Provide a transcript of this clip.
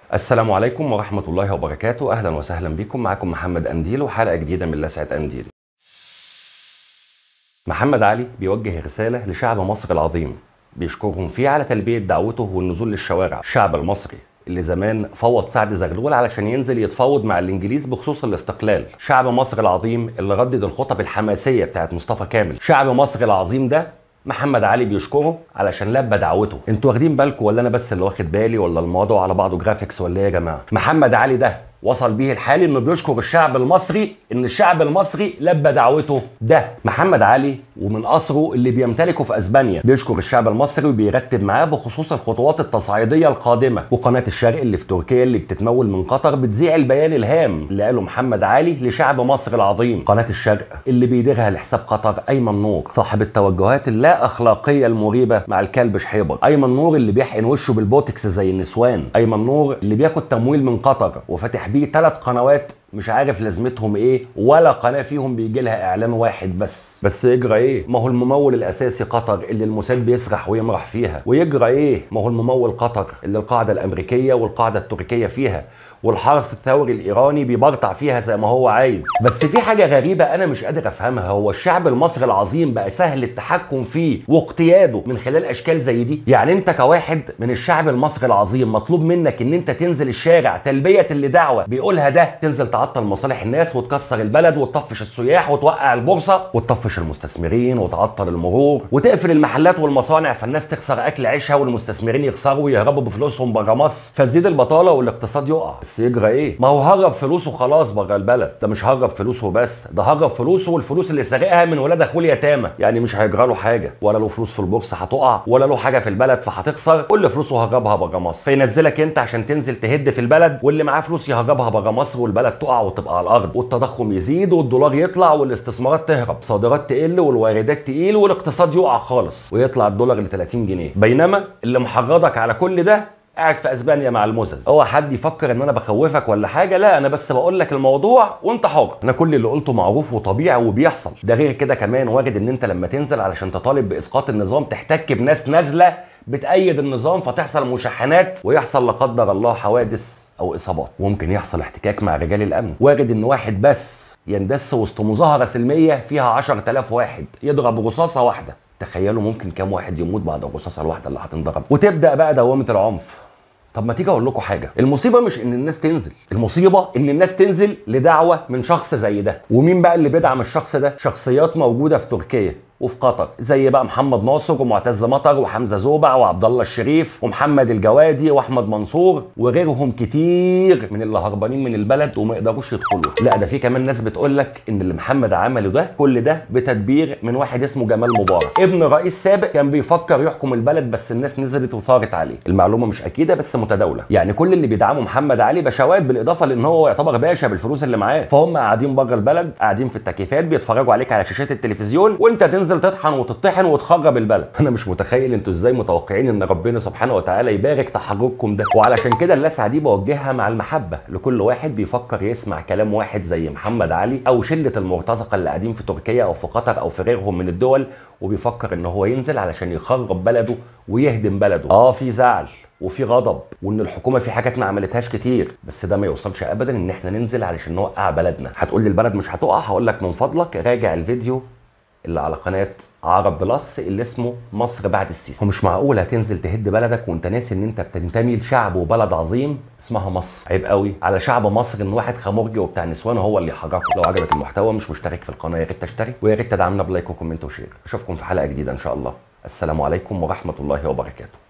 السلام عليكم ورحمة الله وبركاته أهلا وسهلا بكم معكم محمد أنديل وحلقة جديدة من لسعة أنديل محمد علي بيوجه رسالة لشعب مصر العظيم بيشكرهم فيه على تلبية دعوته والنزول للشوارع الشعب المصري اللي زمان فوض سعد زغلول علشان ينزل يتفاوض مع الانجليز بخصوص الاستقلال شعب مصر العظيم اللي ردد الخطب الحماسيه بتاعت مصطفى كامل شعب مصر العظيم ده محمد علي بيشكره علشان لبى دعوته انتوا واخدين بالكم ولا انا بس اللي واخد بالي ولا الموضوع على بعضه جرافيكس ولا ايه يا جماعه محمد علي ده وصل بيه الحال انه بيشكر الشعب المصري ان الشعب المصري لبى دعوته ده محمد علي ومن قصره اللي بيمتلكه في اسبانيا بيشكر الشعب المصري وبيرتب معاه بخصوص الخطوات التصعيديه القادمه وقناه الشرق اللي في تركيا اللي بتتمول من قطر بتذيع البيان الهام اللي قاله محمد علي لشعب مصر العظيم قناه الشرق اللي بيديرها لحساب قطر ايمن نور صاحب التوجهات اللا اخلاقيه المريبه مع الكلب شحيبر ايمن نور اللي بيحقن وشه بالبوتكس زي النسوان ايمن نور اللي بياخد تمويل من قطر وفاتح بيه ثلاث قنوات مش عارف لازمتهم ايه ولا قناه فيهم بيجي لها اعلان واحد بس بس يجرى ايه ما هو الممول الاساسي قطر اللي الموساد بيسرح ويمرح فيها ويجرى ايه ما هو الممول قطر اللي القاعده الامريكيه والقاعده التركيه فيها والحرس الثوري الايراني بيبرطع فيها زي ما هو عايز بس في حاجه غريبه انا مش قادر افهمها هو الشعب المصري العظيم بقى سهل التحكم فيه واقتياده من خلال اشكال زي دي يعني انت كواحد من الشعب المصري العظيم مطلوب منك ان انت تنزل الشارع تلبيه اللي دعوه بيقولها ده تنزل تعطل مصالح الناس وتكسر البلد وتطفش السياح وتوقع البورصه وتطفش المستثمرين وتعطل المرور وتقفل المحلات والمصانع فالناس تخسر اكل عيشها والمستثمرين يخسروا ويهربوا بفلوسهم بره مصر فتزيد البطاله والاقتصاد يقع بس يجرى ايه ما هو هرب فلوسه خلاص بره البلد ده مش هرب فلوسه بس ده هرب فلوسه والفلوس اللي سارقها من ولاد اخوه اليتامى يعني مش هيجرى له حاجه ولا له فلوس في البورصه هتقع ولا له حاجه في البلد فهتخسر كل فلوسه هربها بره مصر فينزلك انت عشان تنزل تهد في البلد واللي معاه فلوس يهربها بره مصر والبلد تقع وتبقى على الارض والتضخم يزيد والدولار يطلع والاستثمارات تهرب الصادرات تقل والواردات تقيل والاقتصاد يقع خالص ويطلع الدولار ل 30 جنيه بينما اللي محرضك على كل ده قاعد في اسبانيا مع المزز هو حد يفكر ان انا بخوفك ولا حاجه لا انا بس بقول لك الموضوع وانت حر انا كل اللي قلته معروف وطبيعي وبيحصل ده غير كده كمان وارد ان انت لما تنزل علشان تطالب باسقاط النظام تحتك بناس نازله بتأيد النظام فتحصل مشاحنات ويحصل لا قدر الله حوادث او اصابات وممكن يحصل احتكاك مع رجال الامن وارد ان واحد بس يندس وسط مظاهره سلميه فيها 10000 واحد يضرب رصاصه واحده تخيلوا ممكن كام واحد يموت بعد الرصاصه الواحده اللي هتنضرب وتبدا بقى دوامه العنف طب ما تيجي اقول لكم حاجه المصيبه مش ان الناس تنزل المصيبه ان الناس تنزل لدعوه من شخص زي ده ومين بقى اللي بيدعم الشخص ده شخصيات موجوده في تركيا وفي قطر زي بقى محمد ناصر ومعتز مطر وحمزه زوبع وعبد الله الشريف ومحمد الجوادي واحمد منصور وغيرهم كتير من اللي هربانين من البلد وما يقدروش يدخلوا لا ده في كمان ناس بتقول لك ان اللي محمد عمله ده كل ده بتدبير من واحد اسمه جمال مبارك ابن رئيس سابق كان بيفكر يحكم البلد بس الناس نزلت وثارت عليه المعلومه مش اكيده بس متداوله يعني كل اللي بيدعموا محمد علي بشوات بالاضافه لان هو يعتبر باشا بالفلوس اللي معاه فهم قاعدين بره البلد قاعدين في التكييفات بيتفرجوا عليك على شاشات التلفزيون وانت تنزل تطحن وتطحن وتخرب البلد انا مش متخيل انتوا ازاي متوقعين ان ربنا سبحانه وتعالى يبارك تحرككم ده وعلشان كده اللسعه دي بوجهها مع المحبه لكل واحد بيفكر يسمع كلام واحد زي محمد علي او شله المرتزقه اللي قاعدين في تركيا او في قطر او في غيرهم من الدول وبيفكر ان هو ينزل علشان يخرب بلده ويهدم بلده اه في زعل وفي غضب وان الحكومه في حاجات ما عملتهاش كتير بس ده ما يوصلش ابدا ان احنا ننزل علشان نوقع بلدنا هتقول لي البلد مش هتقع هقول لك من فضلك راجع الفيديو اللي على قناه عرب بلس اللي اسمه مصر بعد السيسي ومش معقول هتنزل تهد بلدك وانت ناسي ان انت بتنتمي لشعب وبلد عظيم اسمها مصر عيب قوي على شعب مصر ان واحد خمرجي وبتاع نسوان هو اللي يحركه لو عجبك المحتوى مش مشترك في القناه يا ريت تشترك ويا ريت تدعمنا بلايك وكومنت وشير اشوفكم في حلقه جديده ان شاء الله السلام عليكم ورحمه الله وبركاته